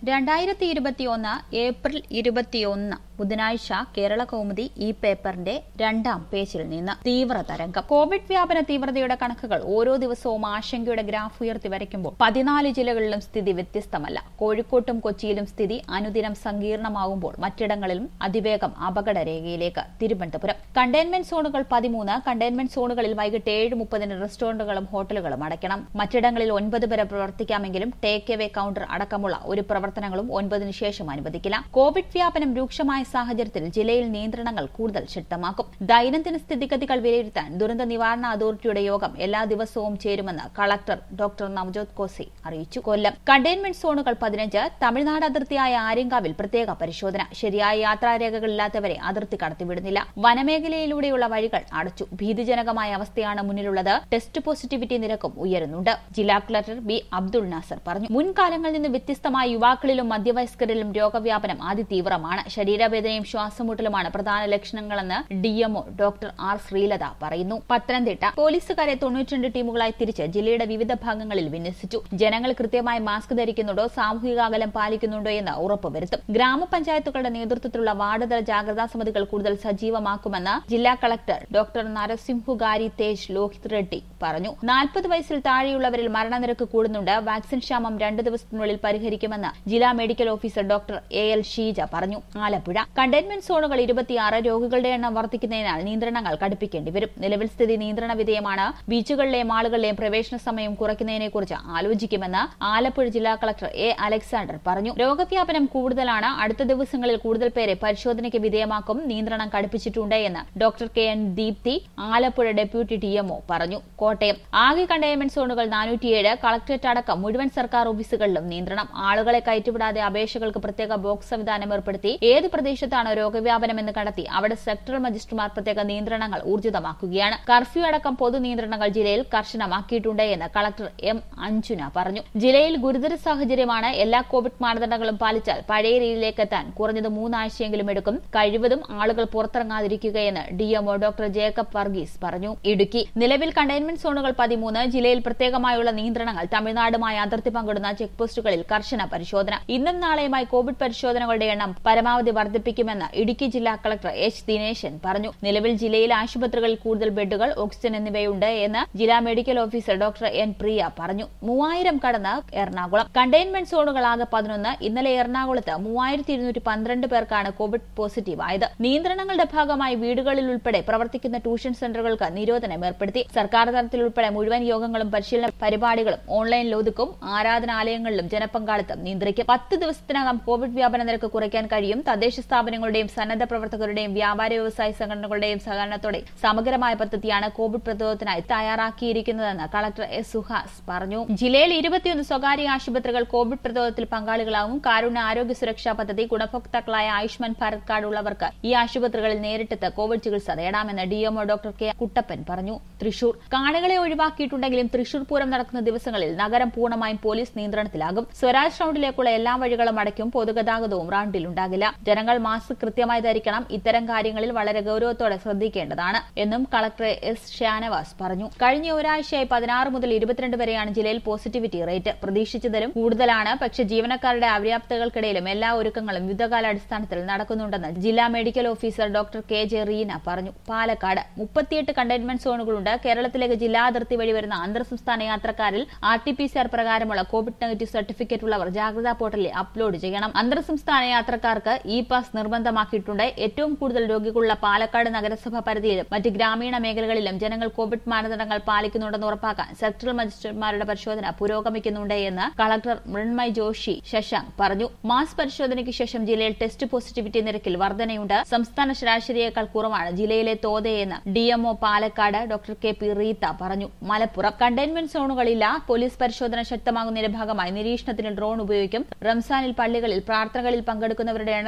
രണ്ടായിരത്തി ഇരുപത്തിയൊന്ന് ഏപ്രിൽ ഇരുപത്തിയൊന്ന് ബുധനാഴ്ച കേരള കൗമുദി ഈ പേപ്പറിന്റെ രണ്ടാം പേജിൽ നിന്ന് തീവ്ര തരംഗം കോവിഡ് വ്യാപന തീവ്രതയുടെ കണക്കുകൾ ഓരോ ദിവസവും ആശങ്കയുടെ ഗ്രാഫ് ഉയർത്തി വരയ്ക്കുമ്പോൾ പതിനാല് ജില്ലകളിലും സ്ഥിതി വ്യത്യസ്തമല്ല കോഴിക്കോട്ടും കൊച്ചിയിലും സ്ഥിതി അനുദിനം സങ്കീർണമാകുമ്പോൾ മറ്റിടങ്ങളിലും അതിവേഗം അപകടരേഖയിലേക്ക് തിരുവനന്തപുരം കണ്ടെയ്ൻമെന്റ് സോണുകൾ പതിമൂന്ന് കണ്ടെയ്ൻമെന്റ് സോണുകളിൽ വൈകിട്ട് ഏഴ് മുപ്പതിന് റെസ്റ്റോറന്റുകളും ഹോട്ടലുകളും അടയ്ക്കണം മറ്റിടങ്ങളിൽ ഒൻപത് വരെ പ്രവർത്തിക്കാമെങ്കിലും ടേക്ക് എവേ കൌണ്ടർ അടക്കമുള്ള ഒരു പ്രവർത്തനങ്ങളും ഒൻപതിനു ശേഷം അനുവദിക്കില്ല കോവിഡ് വ്യാപനം രൂക്ഷമായ സാഹചര്യത്തിൽ ജില്ലയിൽ നിയന്ത്രണങ്ങൾ കൂടുതൽ ശക്തമാക്കും ദൈനംദിന സ്ഥിതിഗതികൾ വിലയിരുത്താൻ ദുരന്ത നിവാരണ അതോറിറ്റിയുടെ യോഗം എല്ലാ ദിവസവും ചേരുമെന്ന് കളക്ടർ ഡോക്ടർ നവജോത് കോസി അറിയിച്ചു കൊല്ലം കണ്ടെയ്ൻമെന്റ് സോണുകൾ പതിനഞ്ച് തമിഴ്നാട് അതിർത്തിയായ ആര്യങ്കാവിൽ പ്രത്യേക പരിശോധന ശരിയായ യാത്രാരേഖകളില്ലാത്തവരെ അതിർത്തി കടത്തിവിടുന്നില്ല വനമേഖലയിലൂടെയുള്ള വഴികൾ അടച്ചു ഭീതിജനകമായ അവസ്ഥയാണ് മുന്നിലുള്ളത് ടെസ്റ്റ് പോസിറ്റിവിറ്റി നിരക്കും ഉയരുന്നുണ്ട് ജില്ലാ കളക്ടർ ബി അബ്ദുൾ നാസർ പറഞ്ഞു മുൻകാലങ്ങളിൽ നിന്ന് വ്യത്യസ്തമായി യുവാക്കളിലും മധ്യവയസ്കരിലും രോഗവ്യാപനം അതിതീവ്രമാണ് ശരീരവേദനയും ശ്വാസമുട്ടലുമാണ് പ്രധാന ലക്ഷണങ്ങളെന്ന് ഡിഎംഒ ഡോക്ടർ ആർ ശ്രീലത പറയുന്നു പത്തനംതിട്ട പോലീസുകാരെ തൊണ്ണൂറ്റിരണ്ട് ടീമുകളായി തിരിച്ച് ജില്ലയുടെ വിവിധ ഭാഗങ്ങളിൽ വിന്യസിച്ചു ജനങ്ങൾ കൃത്യമായി മാസ്ക് ധരിക്കുന്നുണ്ടോ സാമൂഹിക അകലം പാലിക്കുന്നുണ്ടോ എന്ന് ഉറപ്പുവരുത്തും ഗ്രാമപഞ്ചായത്തുകളുടെ നേതൃത്വത്തിലുള്ള വാർഡുതല ജാഗ്രതാ സമിതികൾ കൂടുതൽ സജീവമാക്കുമെന്ന് ജില്ലാ കളക്ടർ ഡോക്ടർ നരസിംഹുഗാരി തേജ് ലോഹിത് റെഡ്ഡി പറഞ്ഞു നാൽപ്പത് വയസ്സിൽ താഴെയുള്ളവരിൽ മരണനിരക്ക് കൂടുന്നുണ്ട് വാക്സിൻ ക്ഷാമം രണ്ട് ദിവസത്തിനുള്ളിൽ പരിഹരിക്കുമെന്ന് ജില്ലാ medical officer doctor A L Sheeja പറഞ്ഞു ആലപ്പുഴ കണ്ടെയ്ൻമെന്റ് സോണുകൾ ഇരുപത്തിയാറ് രോഗികളുടെ എണ്ണം വർദ്ധിക്കുന്നതിനാൽ നിയന്ത്രണങ്ങൾ കടുപ്പിക്കേണ്ടി വരും നിലവിൽ സ്ഥിതി നിയന്ത്രണ വിധേയമാണ് ബീച്ചുകളിലെയും ആളുകളിലെയും പ്രവേശന സമയം കുറയ്ക്കുന്നതിനെക്കുറിച്ച് ആലോചിക്കുമെന്ന് ആലപ്പുഴ ജില്ലാ കളക്ടർ എ അലക്സാണ്ടർ പറഞ്ഞു രോഗവ്യാപനം കൂടുതലാണ് അടുത്ത ദിവസങ്ങളിൽ കൂടുതൽ പേരെ പരിശോധനയ്ക്ക് വിധേയമാക്കും നിയന്ത്രണം കടുപ്പിച്ചിട്ടുണ്ട് എന്ന് doctor K N Deepthi Alappuzha deputy DMO പറഞ്ഞു കോട്ടയം ആകെ കണ്ടെയ്ൻമെന്റ് സോണുകൾ നാനൂറ്റിയേഴ് കളക്ടറേറ്റ് അടക്കം മുഴുവൻ സർക്കാർ ഓഫീസുകളിലും നിയന്ത്രണം ആളുകളെ കയറ്റിവിടാതെ അപേക്ഷകൾക്ക് പ്രത്യേക ബോക്സ് സംവിധാനം ഏർപ്പെടുത്തി ഏത് പ്രദേശത്താണ് രോഗവ്യാപനം എന്ന് കണ്ടെത്തി അവിടെ സെക്ടറൽ മജിസ്ട്രേറ്റുമാർ പ്രത്യേക നിയന്ത്രണങ്ങൾ ഊർജിതമാക്കുകയാണ് കർഫ്യൂ അടക്കം പൊതു നിയന്ത്രണങ്ങൾ ജില്ലയിൽ കർശനമാക്കിയിട്ടുണ്ട് എന്ന് കളക്ടർ എം അഞ്ജുന പറഞ്ഞു ജില്ലയിൽ ഗുരുതര സാഹചര്യമാണ് എല്ലാ കോവിഡ് മാനദണ്ഡങ്ങളും പാലിച്ചാൽ പഴയ രീതിയിലേക്ക് എത്താൻ കുറഞ്ഞത് മൂന്നാഴ്ചയെങ്കിലും എടുക്കും കഴിവതും ആളുകൾ പുറത്തിറങ്ങാതിരിക്കുകയെന്ന് ഡിഎംഒ ഡോക്ടർ ജേക്കബ് വർഗീസ് പറഞ്ഞു ഇടുക്കി നിലവിൽ കണ്ടെയ്ൻമെന്റ് സോണുകൾ പതിമൂന്ന് ജില്ലയിൽ പ്രത്യേകമായുള്ള നിയന്ത്രണങ്ങൾ തമിഴ്നാടുമായി അതിർത്തി പങ്കിടുന്ന ചെക്ക് പോസ്റ്റുകളിൽ കർശന പരിശോധന ഇന്നും നാളെയുമായി കോവിഡ് പരിശോധനകളുടെ എണ്ണം പരമാവധി വർദ്ധിപ്പിക്കുമെന്ന് ഇടുക്കി ജില്ലാ കളക്ടർ എച്ച് ദിനേശൻ പറഞ്ഞു നിലവിൽ ജില്ലയിൽ ആശുപത്രികളിൽ കൂടുതൽ ബെഡുകൾ ഓക്സിജൻ എന്നിവയുണ്ട് എന്ന് ജില്ലാ medical officer doctor N Priya പറഞ്ഞു മൂവായിരം കടന്ന് എറണാകുളം കണ്ടെയ്ൻമെന്റ് സോണുകൾ ആകെ പതിനൊന്ന് ഇന്നലെ എറണാകുളത്ത് മൂവായിരത്തി ഇരുന്നൂറ്റി പന്ത്രണ്ട് പേർക്കാണ് കോവിഡ് പോസിറ്റീവ് ആയത് നിയന്ത്രണങ്ങളുടെ ഭാഗമായി വീടുകളിൽ ഉൾപ്പെടെ പ്രവർത്തിക്കുന്ന ട്യൂഷൻ സെന്ററുകൾക്ക് നിരോധനം ഏർപ്പെടുത്തി സർക്കാർ തലത്തിൽ ഉൾപ്പെടെ മുഴുവൻ യോഗങ്ങളും പരിശീലന പരിപാടികളും ഓൺലൈനിൽ ഒതുക്കും ആരാധനാലയങ്ങളിലും ജനപങ്കാളിത്തം നിയന്ത്രിക്കും പത്ത് ദിവസത്തിനകം കോവിഡ് വ്യാപന നിരക്ക് കുറയ്ക്കാൻ കഴിയും തദ്ദേശ സ്ഥാപനങ്ങളുടെയും സന്നദ്ധ പ്രവർത്തകരുടെയും വ്യാപാര വ്യവസായ സംഘടനകളുടെയും സഹകരണത്തോടെ സമഗ്രമായ പദ്ധതിയാണ് കോവിഡ് പ്രതിരോധത്തിനായി തയ്യാറാക്കിയിരിക്കുന്നതെന്ന് കളക്ടർ എസ് സുഹാസ് പറഞ്ഞു ജില്ലയിൽ ഇരുപത്തിയൊന്ന് സ്വകാര്യ ആശുപത്രികൾ കോവിഡ് പ്രതിരോധത്തിൽ പങ്കാളികളാവും കാരുണ്യ ആരോഗ്യ സുരക്ഷാ പദ്ധതി ഗുണഭോക്താക്കളായ ആയുഷ്മാൻ ഭാരത് കാർഡ് ഉള്ളവർക്ക് ഈ ആശുപത്രികളിൽ നേരിട്ടെത്ത് കോവിഡ് ചികിത്സ നേടാമെന്ന് ഡിഎംഒ ഡോക്ടർ കെ കുട്ടപ്പൻ പറഞ്ഞു തൃശൂർ കാണികളെ ഒഴിവാക്കിയിട്ടുണ്ടെങ്കിലും തൃശൂർ പൂരം നടക്കുന്ന ദിവസങ്ങളിൽ നഗരം പൂർണ്ണമായും പോലീസ് നിയന്ത്രണത്തിലാകും സ്വരാജ് റൌണ്ടിലേക്കുള്ള എല്ലാ വഴികളും അടയ്ക്കും പൊതുഗതാഗതവും റൌണ്ടിലുണ്ടാകില്ല ജനങ്ങൾ മാസ്ക് കൃത്യമായി ധരിക്കണം ഇത്തരം കാര്യങ്ങളിൽ വളരെ ഗൌരവത്തോടെ ശ്രദ്ധിക്കേണ്ടതാണ് എന്നും കളക്ടർ എസ് ഷാനവാസ് പറഞ്ഞു കഴിഞ്ഞ ഒരാഴ്ചയായി പതിനാറ് മുതൽ ഇരുപത്തിരണ്ട് വരെയാണ് ജില്ലയിൽ പോസിറ്റിവിറ്റി റേറ്റ് പ്രതീക്ഷിച്ചതിലും കൂടുതലാണ് പക്ഷേ ജീവനക്കാരുടെ അവ്യാപ്തകൾക്കിടയിലും എല്ലാ ഒരുക്കങ്ങളും യുദ്ധകാലാടിസ്ഥാനത്തിൽ നടക്കുന്നുണ്ടെന്ന് ജില്ലാ medical officer doctor K J Reena പറഞ്ഞു പാലക്കാട് മുപ്പത്തിയെട്ട് കണ്ടെയ്ൻമെന്റ് സോണുകളുണ്ട് കേരളത്തിലേക്ക് ജില്ലാ അതിർത്തി വഴി വരുന്ന അന്തർ സംസ്ഥാന യാത്രക്കാരിൽ R T P C R പ്രകാരമുള്ള കോവിഡ് നെഗറ്റീവ് സർട്ടിഫിക്കറ്റ് ഉള്ളവർ ജാഗ്രതാ പോർട്ടലിൽ അപ്ലോഡ് ചെയ്യണം അന്തർ സംസ്ഥാന യാത്രക്കാർക്ക് ഇ പാസ് നിർബന്ധമാക്കിയിട്ടുണ്ട് ഏറ്റവും കൂടുതൽ രോഗികളുള്ള പാലക്കാട് നഗരസഭ പരിധിയിലും മറ്റ് ഗ്രാമീണ മേഖലകളിലും ജനങ്ങൾ കോവിഡ് മാനദണ്ഡങ്ങൾ പാലിക്കുന്നുണ്ടെന്ന് ഉറപ്പാക്കാൻ സെക്ടറൽ മജിസ്ട്രേറ്റുമാരുടെ പരിശോധന പുരോഗമിക്കുന്നുണ്ട് എന്ന് കളക്ടർ മൃണ്മയ് ജോഷി ശശാങ്ക് പറഞ്ഞു മാസ് പരിശോധനയ്ക്ക് ശേഷം ജില്ലയിൽ ടെസ്റ്റ് പോസിറ്റിവിറ്റി നിരക്കിൽ വർധനയുണ്ട് സംസ്ഥാന ശരാശരിയേക്കാൾ കുറവാണ് ജില്ലയിലെ തോതയെന്ന് DMO Palakkad doctor K P Reetha പറഞ്ഞു മലപ്പുറം കണ്ടെയ്ൻമെന്റ് സോണുകളില്ല പോലീസ് പരിശോധന ശക്തമാകുന്നതിന്റെ ഭാഗമായി നിരീക്ഷണത്തിന് ഡ്രോൺ ഉപയോഗിക്കും റംസാനിൽ പള്ളികളിൽ പ്രാർത്ഥനകളിൽ പങ്കെടുക്കുന്നവരുടെ എണ്ണത്തിലടക്കം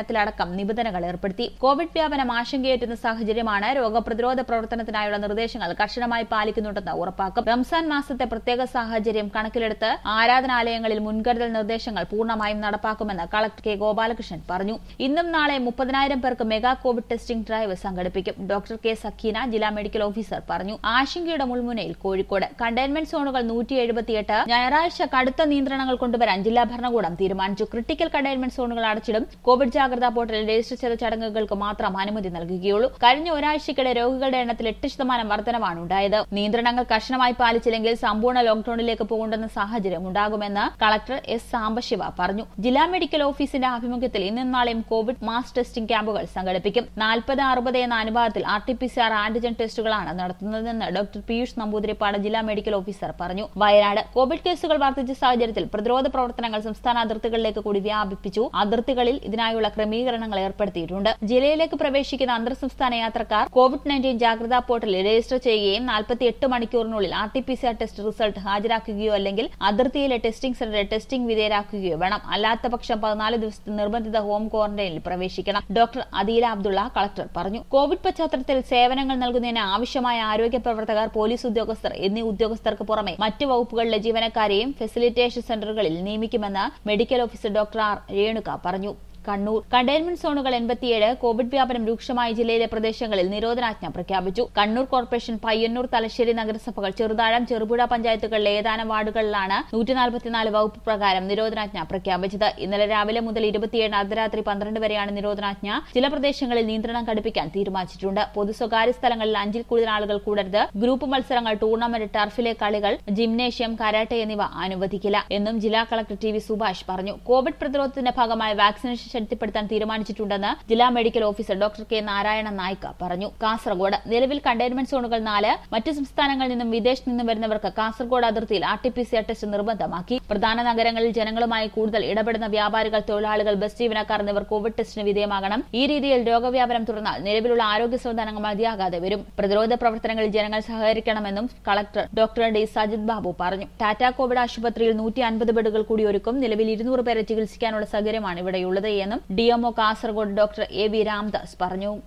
അടക്കം നിബന്ധനകൾ ഏർപ്പെടുത്തി കോവിഡ് വ്യാപനം ആശങ്കയേറ്റുന്ന സാഹചര്യമാണ് രോഗപ്രതിരോധ പ്രവർത്തനത്തിനായുള്ള നിർദ്ദേശങ്ങൾ കർശനമായി പാലിക്കുന്നുണ്ടെന്ന് ഉറപ്പാക്കും റംസാൻ മാസത്തെ പ്രത്യേക സാഹചര്യം കണക്കിലെടുത്ത് ആരാധനാലയങ്ങളിൽ മുൻകരുതൽ നിർദ്ദേശങ്ങൾ പൂർണ്ണമായും നടപ്പാക്കുമെന്ന് കളക്ടർ കെ ഗോപാലകൃഷ്ണൻ പറഞ്ഞു ഇന്നും നാളെ മുപ്പതിനായിരം പേർക്ക് മെഗാ കോവിഡ് ടെസ്റ്റിംഗ് ഡ്രൈവ് സംഘടിപ്പിക്കും ഡോക്ടർ കെ സക്കീന ജില്ലാ മെഡിക്കൽ ഓഫീസർ പറഞ്ഞു ആശങ്കയുടെ മുൾമുനയിൽ കോഴിക്കോട് കണ്ടെയ്ൻമെന്റ് സോണുകൾ നൂറ്റി എഴുപത്തിയെട്ട് ഞായറാഴ്ച കടുത്ത നിയന്ത്രണങ്ങൾ കൊണ്ടുവരാൻ ജില്ലാ ഭരണകൂടം തീരുമാനിച്ചു ക്രിട്ടിക്കൽ കണ്ടെയ്ൻമെന്റ് സോണുകൾ അടച്ചിടും കോവിഡ് ജാഗ്രതാ പോർട്ടലിൽ രജിസ്റ്റർ ചെയ്ത ചടങ്ങുകൾക്ക് മാത്രം അനുമതി നൽകുകയുള്ളൂ കഴിഞ്ഞ ഒരാഴ്ചയ്ക്കിടെ രോഗികളുടെ എണ്ണത്തിൽ എട്ട് ശതമാനം വർധനവാണ് ഉണ്ടായത് നിയന്ത്രണങ്ങൾ കർശനമായി പാലിച്ചില്ലെങ്കിൽ സമ്പൂർണ്ണ ലോക്ഡൌണിലേക്ക് പോകേണ്ടുന്ന സാഹചര്യം ഉണ്ടാകുമെന്ന് കളക്ടർ എസ് സാംബശിവ പറഞ്ഞു ജില്ലാ മെഡിക്കൽ ഓഫീസിന്റെ ആഭിമുഖ്യത്തിൽ ഇന്നും നാളെയും കോവിഡ് മാസ് ടെസ്റ്റിംഗ് ക്യാമ്പുകൾ സംഘടിപ്പിക്കും നാൽപ്പത് അറുപത് എന്ന അനുപാതത്തിൽ R T P C R antigen ടെസ്റ്റുകളാണ് നടത്തുന്നതെന്ന് ഡോക്ടർ പീയൂഷ് നമ്പൂതിരിപ്പാട് ജില്ലാ മെഡിക്കൽ ഓഫീസർ പറഞ്ഞു വയനാട് കോവിഡ് കേസുകൾ വർദ്ധിച്ച സാഹചര്യത്തിൽ പ്രതിരോധ പ്രവർത്തനങ്ങൾ സംസ്ഥാന അതിർത്തികളിലേക്ക് കൂടി വ്യാപിപ്പിച്ചു അതിർത്തികളിൽ ഇതിനായുള്ള ക്രമീകരണങ്ങൾ ഏർപ്പെടുത്തിയിട്ടുണ്ട് ജില്ലയിലേക്ക് പ്രവേശിക്കുന്ന അന്തർ സംസ്ഥാന യാത്രക്കാർ കോവിഡ് നയൻറ്റീൻ ജാഗ്രതാ പോർട്ടലിൽ രജിസ്റ്റർ ചെയ്യുകയും നാൽപ്പത്തിയെട്ട് മണിക്കൂറിനുള്ളിൽ R T P C R test result ഹാജരാക്കുകയോ അല്ലെങ്കിൽ അതിർത്തിയിലെ ടെസ്റ്റിംഗ് സെന്ററിൽ ടെസ്റ്റിംഗ് വിധേയരാക്കുകയോ വേണം അല്ലാത്ത പക്ഷം പതിനാല് ദിവസത്തെ നിർബന്ധിത ഹോം ക്വാറന്റൈനിൽ പ്രവേശിക്കണം ഡോക്ടർ അദീല അബ്ദുള്ള കളക്ടർ പറഞ്ഞു കോവിഡ് പശ്ചാത്തലത്തിൽ സേവനങ്ങൾ നൽകുന്നതിന് ആവശ്യമായ ആരോഗ്യ പ്രവർത്തകർ പോലീസ് ഉദ്യോഗസ്ഥർ എന്നീ ഉദ്യോഗസ്ഥർക്ക് പുറമെ മറ്റ് വകുപ്പുകളിലെ ജീവനക്കാരെയും ഫെസിലിറ്റേഷൻ സെന്ററുകളിൽ നിയമിക്കുമെന്ന് medical officer doctor R Renuka പറഞ്ഞു കണ്ണൂർ കണ്ടെയ്ൻമെന്റ് സോണുകൾ എൺപത്തിയേഴ് കോവിഡ് വ്യാപനം രൂക്ഷമായ ജില്ലയിലെ പ്രദേശങ്ങളിൽ നിരോധനാജ്ഞ പ്രഖ്യാപിച്ചു കണ്ണൂർ കോർപ്പറേഷൻ പയ്യന്നൂർ തലശ്ശേരി നഗരസഭകൾ ചെറുതാഴം ചെറുപുഴ പഞ്ചായത്തുകളിലെ ഏതാനും വാർഡുകളിലാണ് നൂറ്റിനാൽപ്പത്തിനാല് വകുപ്പ് പ്രകാരം നിരോധനാജ്ഞ പ്രഖ്യാപിച്ചത് ഇന്നലെ രാവിലെ മുതൽ ഇരുപത്തിയേഴ് അർദ്ധരാത്രി പന്ത്രണ്ട് വരെയാണ് നിരോധനാജ്ഞ ചില പ്രദേശങ്ങളിൽ നിയന്ത്രണം കടുപ്പിക്കാൻ തീരുമാനിച്ചിട്ടുണ്ട് പൊതു സ്വകാര്യ സ്ഥലങ്ങളിൽ അഞ്ചിൽ കൂടുതൽ ആളുകൾ കൂടരുത് ഗ്രൂപ്പ് മത്സരങ്ങൾ ടൂർണമെന്റ് ടർഫിലെ കളികൾ ജിംനേഷ്യം കരാട്ടെ എന്നിവ അനുവദിക്കില്ല എന്നും ജില്ലാ കളക്ടർ ടി വി സുഭാഷ് പറഞ്ഞു കോവിഡ് പ്രതിരോധത്തിന്റെ ഭാഗമായി വാക്സിനേഷൻ ശക്തിപ്പെടുത്താൻ തീരുമാനിച്ചിട്ടുണ്ടെന്ന് ജില്ലാ medical officer doctor K Narayana Naika പറഞ്ഞു കാസർഗോഡ് നിലവിൽ കണ്ടെയ്ൻമെന്റ് സോണുകൾ നാല് മറ്റ് സംസ്ഥാനങ്ങളിൽ നിന്നും വിദേശത്ത് നിന്നും വരുന്നവർക്ക് കാസർഗോഡ് അതിർത്തിയിൽ R T P C R test നിർബന്ധമാക്കി പ്രധാന നഗരങ്ങളിൽ ജനങ്ങളുമായി കൂടുതൽ ഇടപെടുന്ന വ്യാപാരികൾ തൊഴിലാളികൾ ബസ് ജീവനക്കാർ എന്നിവർ കോവിഡ് ടെസ്റ്റിന് വിധേയമാകണം ഈ രീതിയിൽ രോഗവ്യാപനം തുടർന്നാൽ നിലവിലുള്ള ആരോഗ്യ സംവിധാനങ്ങൾ മതിയാകാതെ വരും പ്രതിരോധ പ്രവർത്തനങ്ങളിൽ ജനങ്ങൾ സഹകരിക്കണമെന്നും collector doctor D Sajith Babu പറഞ്ഞു ടാറ്റ കോവിഡ് ആശുപത്രിയിൽ നൂറ്റി അൻപത് ബെഡുകൾ കൂടി ഒരുക്കും നിലവിൽ ഇരുന്നൂറ് പേരെ ചികിത്സിക്കാനുള്ള സൗകര്യമാണ് ഇവിടെയുള്ളത് എന്നും DMO Kasaragod doctor A V Ramdas പറഞ്ഞു